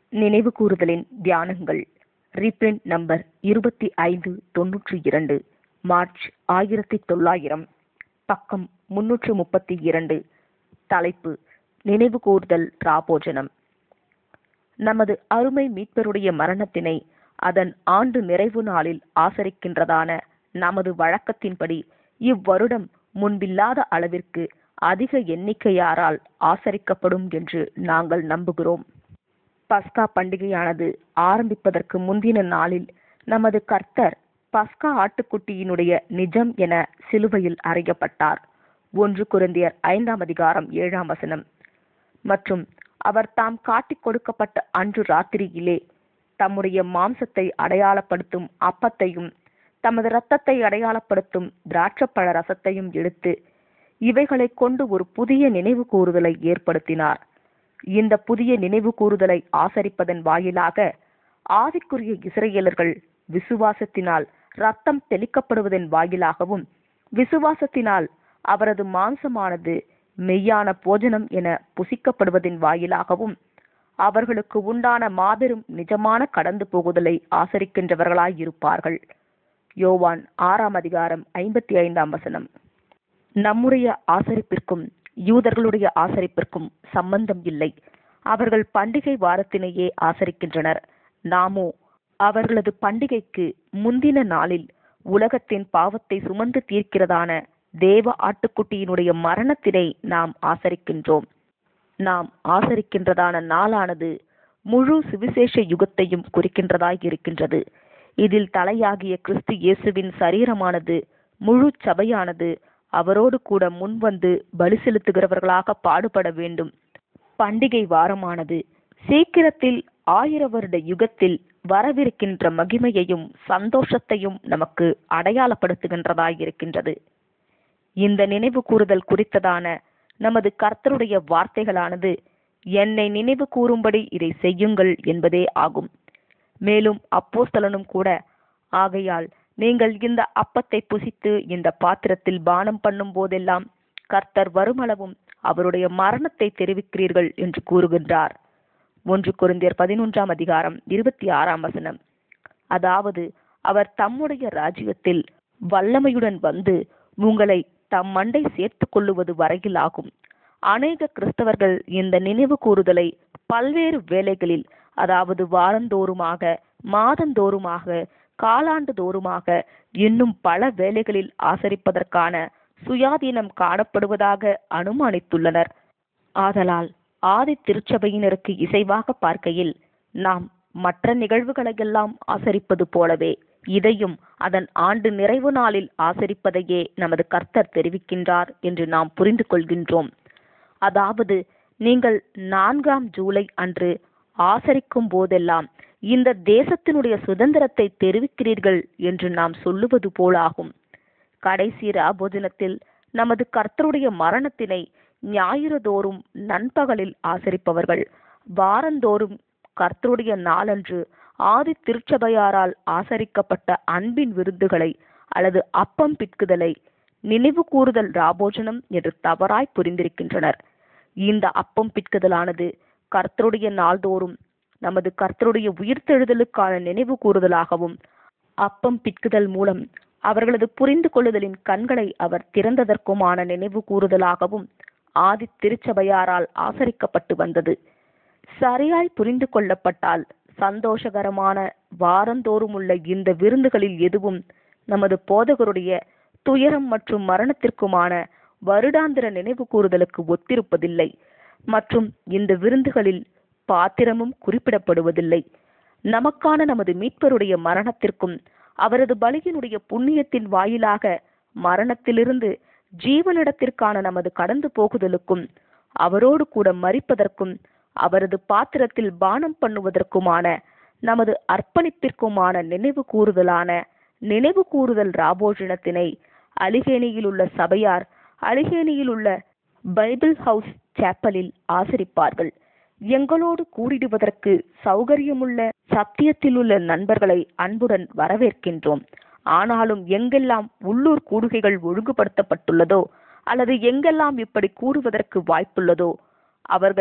நினைவு கூறுதலின் தியானங்கள் reprint number இருபத்தி ஐந்து தொன்னூற்றி இரண்டு மார்ச் ஆயிரத்தி தொள்ளாயிரம் பக்கம் முன்னூற்று முப்பத்தி இரண்டு தலைப்பு நினைவு கூர்தல் ராபோஜனம் நமது அருமை மீட்பருடைய மரணத்தினை அதன் ஆண்டு நிறைவு நாளில் ஆசரிக்கின்றதான நமது வழக்கத்தின்படி இவ்வருடம் முன்பில்லாத அளவிற்கு அதிக எண்ணிக்கையாரால் ஆசரிக்கப்படும் என்று நாங்கள் நம்புகிறோம் பஸ்கா பண்டிகையானது ஆரம்பிப்பதற்கு முந்தின நாளில் நமது கர்த்தர் பஸ்கா ஆட்டுக்குட்டியினுடைய நிஜம் என சிலுவையில் அறையப்பட்டார் ஒன்று குருந்தியர் ஐந்தாம் அதிகாரம் ஏழாம் வசனம் மற்றும் அவர் தாம் காட்டிக் கொடுக்கப்பட்ட அன்று ராத்திரியிலே தம்முடைய மாம்சத்தை அடையாளப்படுத்தும் அப்பத்தையும் தமது இரத்தத்தை அடையாளப்படுத்தும் திராட்சப்பழ ரசத்தையும் எடுத்து இவைகளை கொண்டு ஒரு புதிய நினைவு கூறுதலை ஏற்படுத்தினார் இந்த புதிய நினைவு கூறுதலை ஆசரிப்பதன் வாயிலாக ஆவிக்குரிய இஸ்ரேலர்கள் விசுவாசத்தினால் ரத்தம் தெளிக்கப்படுவதன் வாயிலாகவும் விசுவாசத்தினால் அவரது மாம்சமானது மெய்யான போஜனம் என புசிக்கப்படுவதன் வாயிலாகவும் அவர்களுக்கு உண்டான மாபெரும் நிஜமான கடந்து போகுதலை ஆசரிக்கின்றவர்களாயிருப்பார்கள் யோவான் ஆறாம் அதிகாரம் ஐம்பத்தி ஐந்தாம் வசனம் நம்முடைய ஆசரிப்பிற்கும் யூதர்களுடைய ஆசரிப்பிற்கும் சம்பந்தம் இல்லை அவர்கள் பண்டிகை வாரத்தினையே ஆசரிக்கின்றனர் நாமோ அவர்களது பண்டிகைக்கு முந்தின நாளில் உலகத்தின் பாவத்தை சுமந்து தீர்க்கிறதான தேவ ஆட்டுக்குட்டியினுடைய மரணத்தினை நாம் ஆசரிக்கின்றோம் நாம் ஆசரிக்கின்றதான நாளானது முழு சுவிசேஷ யுகத்தையும் குறிக்கின்றதாய் இருக்கின்றது இதில் தலையாகிய கிறிஸ்து இயேசுவின் சரீரமானது முழு சபையானது அவரோடு கூட முன்வந்து பலி செலுத்துகிறவர்களாக பாடுபட வேண்டும் பண்டிகை வாரமானது சீக்கிரத்தில் ஆயிர வருட யுகத்தில் வரவிருக்கின்ற மகிமையையும் சந்தோஷத்தையும் நமக்கு அடையாளப்படுத்துகின்றதாய் இருக்கின்றது இந்த நினைவு கூறுதல் குறித்ததான நமது கர்த்தருடைய வார்த்தைகளானது என்னை நினைவு கூறும்படி இதை செய்யுங்கள் என்பதே ஆகும் மேலும் அப்போஸ்தலனும் கூட ஆகையால் நீங்கள் இந்த அப்பத்தை புசித்து இந்த பாத்திரத்தில் பானம் பண்ணும் போதெல்லாம் கர்த்தர் வருமளவும் அவருடைய மரணத்தை தெரிவிக்கிறீர்கள் என்று கூறுகின்றார் ஒன்று குருந்தியர் பதினொன்றாம் அதிகாரம் இருபத்தி ஆறாம் வசனம் அதாவது அவர் தம்முடைய ராஜ்யத்தில் வல்லமையுடன் வந்து உங்களை தம் மண்டை சேர்த்து கொள்ளுவது வரையில் ஆகும் அநேக கிறிஸ்தவர்கள் இந்த நினைவு கூறுதலை பல்வேறு வேலைகளில் அதாவது வாரந்தோறுமாக மாதந்தோறுமாக காலாண்டு தோறுமாக இன்னும் பல வேலைகளில் ஆசரிப்பதற்கான சுயாதீனம் காணப்படுவதாக அனுமானித்துள்ளனர் ஆதலால் ஆதி திருச்சபையினருக்கு இசைவாக பார்க்கையில் நாம் மற்ற நிகழ்வுகளையெல்லாம் ஆசரிப்பது போலவே இதையும் அதன் ஆண்டு நிறைவு நாளில் ஆசரிப்பதையே நமது கர்த்தர் தெரிவிக்கின்றார் என்று நாம் புரிந்து கொள்கின்றோம் அதாவது நீங்கள் நான்காம் ஜூலை அன்று ஆசரிக்கும் போதெல்லாம் இந்த தேசத்தினுடைய சுதந்திரத்தை தெரிவிக்கிறீர்கள் என்று நாம் சொல்லுவது போலாகும் கடைசி ராபோஜனத்தில் நமது கர்த்தருடைய மரணத்தினை ஞாயிறு தோறும் நண்பகலில் ஆசரிப்பவர்கள் வாரந்தோறும் கர்த்தருடைய நாளன்று ஆதி திருச்சபையாரால் ஆசரிக்கப்பட்ட அன்பின் விருந்துகளை அல்லது அப்பம் பிட்குதலை நினைவு கூறுதல் ராபோஜனம் என்று தவறாய் புரிந்திருக்கின்றனர் இந்த அப்பம் பிட்குதலானது கர்த்தருடைய நாள்தோறும் நமது கர்த்தருடைய உயிர்த்தெழுதலுக்கான நினைவு கூறுதலாகவும் அப்பம் பிட்குதல் மூலம் அவர்களது புரிந்து கொள்ளுதலின் கண்களை அவர் திறந்ததற்குமான நினைவு கூறுதலாகவும் ஆதி திருச்சபையாரால் ஆசரிக்கப்பட்டு வந்தது சரியாய் புரிந்து கொள்ளப்பட்டால் சந்தோஷகரமான வாரந்தோறும் உள்ள இந்த விருந்துகளில் எதுவும் நமது போதகருடைய துயரம் மற்றும் மரணத்திற்குமான வருடாந்திர நினைவு கூறுதலுக்கு ஒத்திருப்பதில்லை மற்றும் இந்த விருந்துகளில் பாத்திரமும் குறிப்பிடப்படுவதில்லை நமக்கான நமது மீட்பருடைய மரணத்திற்கும் அவரது பலியினுடைய புண்ணியத்தின் வாயிலாக மரணத்திலிருந்து ஜீவனிடத்திற்கான நமது கடந்து போகுதலுக்கும் அவரோடு கூட மறிப்பதற்கும் அவரது பாத்திரத்தில் பானம் பண்ணுவதற்குமான நமது அர்ப்பணிப்பிற்குமான நினைவு கூறுதலான நினைவு கூறுதல் ராபோஜனத்தினை அலிகேணியில் உள்ள சபையார் அலிகேணியில் உள்ள பைபிள் ஹவுஸ் சேப்பலில் ஆசரிப்பார்கள் எங்களோடு கூடிடுவதற்கு சௌகரியமுள்ள சத்தியத்தில் உள்ள நண்பர்களை அன்புடன் வரவேற்கின்றோம் ஆனாலும் எங்கெல்லாம் உள்ளூர் கூடுகைகள் ஒழுங்குபடுத்தப்பட்டுள்ளதோ அல்லது எங்கெல்லாம் இப்படி கூடுவதற்கு வாய்ப்புள்ளதோ அவர்கள்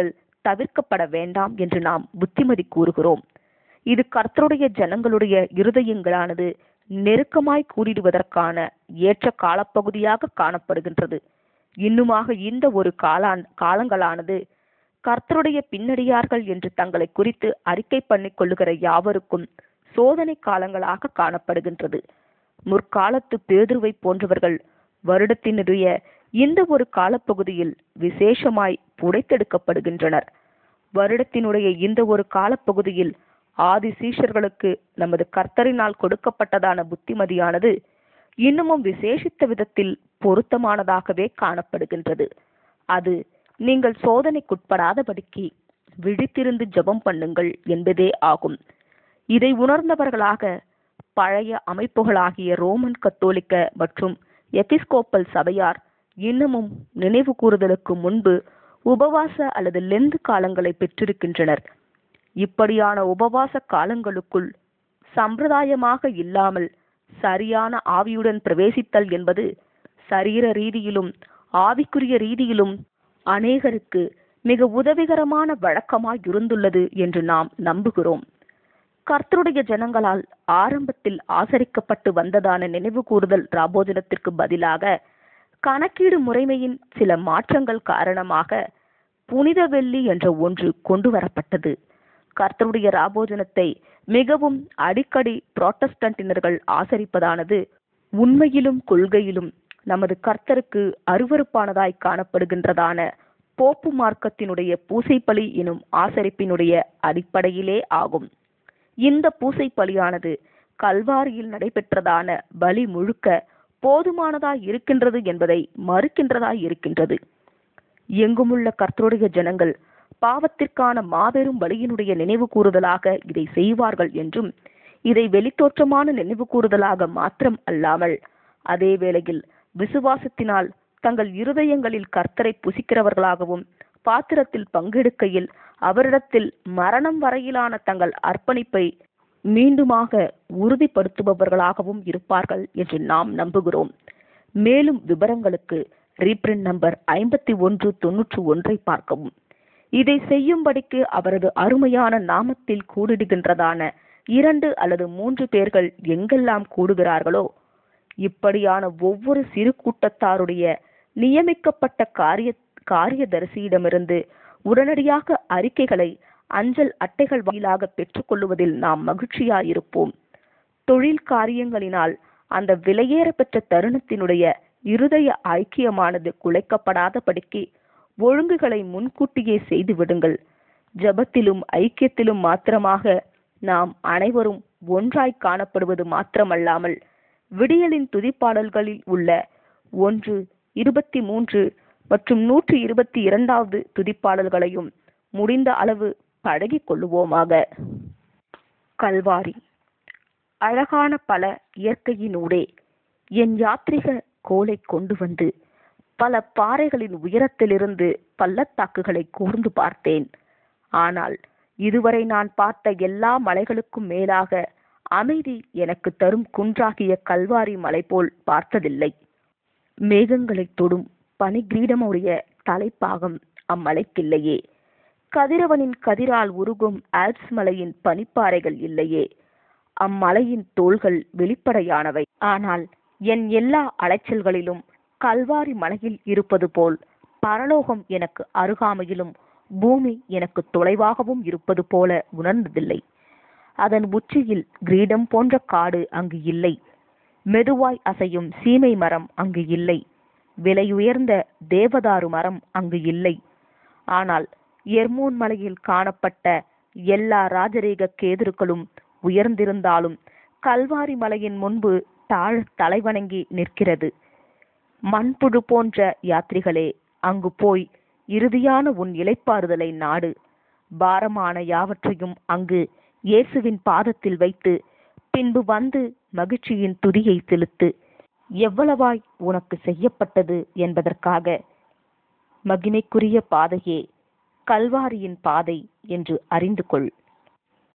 தவிர்க்கப்பட வேண்டாம் என்று நாம் புத்திமதி கூறுகிறோம் இது கர்த்தருடைய ஜனங்களுடைய இருதயங்களானது நெருக்கமாய் கூடிடுவதற்கான ஏற்ற காலப்பகுதியாக காணப்படுகின்றது இன்னுமாக இந்த ஒரு காலான் காலங்களானது கர்த்தருடைய பின்னடியார்கள் என்று தங்களை குறித்து அறிக்கை பண்ணிக் கொள்ளுகிற யாவருக்கும் சோதனை காலங்களாக காணப்படுகின்றது முற்காலத்து பேதுருவை போன்றவர்கள் வருடத்தினுடைய இந்த ஒரு காலப்பகுதியில் விசேஷமாய் புடைத்தெடுக்கப்படுகின்றனர் வருடத்தினுடைய இந்த ஒரு காலப்பகுதியில் ஆதி சீஷர்களுக்கு நமது கர்த்தரினால் கொடுக்கப்பட்டதான புத்திமதியானது இன்னமும் விசேஷித்த விதத்தில் பொருத்தமானதாகவே காணப்படுகின்றது அது நீங்கள் சோதனைக்குட்படாதபடிக்கு விழித்திருந்து ஜெபம் பண்ணுங்கள் என்பதே ஆகும் இதை உணர்ந்தவர்களாக பழைய அமைப்புகளாகிய ரோமன் கத்தோலிக்க மற்றும் எபிஸ்கோப்பல் சபையார் இன்னமும் நினைவு கூறுதலுக்கு முன்பு உபவாச அல்லது லெந்து காலங்களை பெற்றிருக்கின்றனர் இப்படியான உபவாச காலங்களுக்குள் சம்பிரதாயமாக இல்லாமல் சரியான ஆவியுடன் பிரவேசித்தல் என்பது சரீர ரீதியிலும் ஆவிக்குரிய ரீதியிலும் அநேகருக்கு மிக உதவிகரமான வழக்கமாய் இருந்துள்ளது என்று நாம் நம்புகிறோம் கர்த்தருடைய ஜனங்களால் ஆரம்பத்தில் ஆசரிக்கப்பட்டு வந்ததான நினைவு கூறுதல் ராபோஜனத்திற்கு பதிலாக கணக்கீடு முறைமையின் சில மாற்றங்கள் காரணமாக புனித வெள்ளி என்ற ஒன்று கொண்டு வரப்பட்டது கர்த்தருடைய ராபோஜனத்தை மிகவும் அடிக்கடி புரோட்டஸ்டன்டினர்கள் ஆசரிப்பதானது உண்மையிலும் கொள்கையிலும் நமது கர்த்தருக்கு அருவருப்பானதாய் காணப்படுகின்றதான போப்பு மார்க்கத்தினுடைய பூசைப்பலி எனும் ஆசரிப்பினுடைய அடிப்படையிலே ஆகும் இந்த பூசைப்பலியானது கல்வாரியில் நடைபெற்றதான பலி முழுக்க போதுமானதாய் இருக்கின்றது என்பதை மறுக்கின்றதாய் இருக்கின்றது எங்குமுள்ள கர்த்தருடைய ஜனங்கள் பாவத்திற்கான மாபெரும் பலியினுடைய நினைவு கூறுதலாக இதை செய்வார்கள் என்றும் இதை வெளித்தோற்றமான நினைவு கூறுதலாக மாத்திரம் அல்லாமல் அதே வேளையில் விசுவாசத்தினால் தங்கள் இருதயங்களில் கர்த்தரை புசிக்கிறவர்களாகவும் பாத்திரத்தில் பங்கெடுக்கையில் அவரிடத்தில் மரணம் வரையிலான தங்கள் அர்ப்பணிப்பை மீண்டுமாக உறுதிப்படுத்துபவர்களாகவும் இருப்பார்கள் என்று நாம் நம்புகிறோம் மேலும் விவரங்களுக்கு ரீப்ரிண்ட் நம்பர் ஐம்பத்தி ஒன்று தொன்னூற்று ஒன்றை பார்க்கவும் இதை செய்யும்படிக்கு அவரது அருமையான நாமத்தில் கூடிடுகின்றதான இரண்டு அல்லது மூன்று பேர்கள் எங்கெல்லாம் கூடுகிறார்களோ இப்படியான ஒவ்வொரு சிறு கூட்டத்தாருடைய நியமிக்கப்பட்ட காரிய காரியதரிசியிடமிருந்து உடனடியாக அறிக்கைகளை அஞ்சல் அட்டைகள் வாயிலாக பெற்றுக்கொள்வதில் நாம் மகிழ்ச்சியாயிருப்போம் தொழில் காரியங்களினால் அந்த விலையேற பெற்ற தருணத்தினுடைய இருதய ஐக்கியமானது குலைக்கப்படாதபடிக்கு ஒழுங்குகளை முன்கூட்டியே செய்து விடுங்கள் ஜபத்திலும் ஐக்கியத்திலும் மாத்திரமாக நாம் அனைவரும் ஒன்றாய் காணப்படுவது மாத்திரமல்லாமல் விடியலின் துதிப்பாடல்களில் உள்ள ஒன்று இருபத்தி மூன்று மற்றும் நூற்றி இருபத்தி இரண்டாவது துதிப்பாடல்களையும் முடிந்த அளவு பழகிக் கொள்ளுவோமாக கல்வாரி அழகான பல இயற்கையினூடே என் யாத்ரிக கோலை கொண்டு வந்து பல பாறைகளின் உயரத்திலிருந்து பள்ளத்தாக்குகளை கூர்ந்து பார்த்தேன் ஆனால் இதுவரை நான் பார்த்த எல்லா மலைகளுக்கும் மேலாக அமைதி எனக்கு தரும் குன்றாகிய கல்வாரி மலை போல் பார்த்ததில்லை மேகங்களை தொடும் பனிகிரீடமுடைய தலைப்பாகம் அம்மலைக்கில்லையே கதிரவனின் கதிரால் உருகும் ஆல்ப்ஸ் மலையின் பனிப்பாறைகள் இல்லையே அம்மலையின் தோள்கள் வெளிப்படையானவை ஆனால் என் எல்லா அலைச்சல்களிலும் கல்வாரி மலையில் இருப்பது போல் பரலோகம் எனக்கு அருகாமையிலும் பூமி எனக்கு தொலைவாகவும் இருப்பது போல உணர்ந்ததில்லை அதன் உச்சியில் கிரீடம் போன்ற காடு அங்கு இல்லை மெதுவாய் அசையும் சீமை மரம் அங்கு இல்லை விலையுயர்ந்த தேவதாரு மரம் அங்கு இல்லை ஆனால் எர்மோன் மலையில் காணப்பட்ட எல்லா ராஜரீக கேதுருக்களும் உயர்ந்திருந்தாலும் கல்வாரி மலையின் முன்பு தாழ தலைவணங்கி நிற்கிறது மண்புழு போன்ற யாத்ரிகளே அங்கு போய் இறுதியான உன் இலைப்பாறுதலை நாடு பாரமான யாவற்றையும் அங்கு இயேசுவின் பாதத்தில் வைத்து பின்பு வந்து மகிழ்ச்சியின் துதியை செலுத்து எவ்வளவாய் உனக்கு செய்யப்பட்டது என்பதற்காக மகிமைக்குரிய பாதையே கல்வாரியின் பாதை என்று அறிந்து கொள்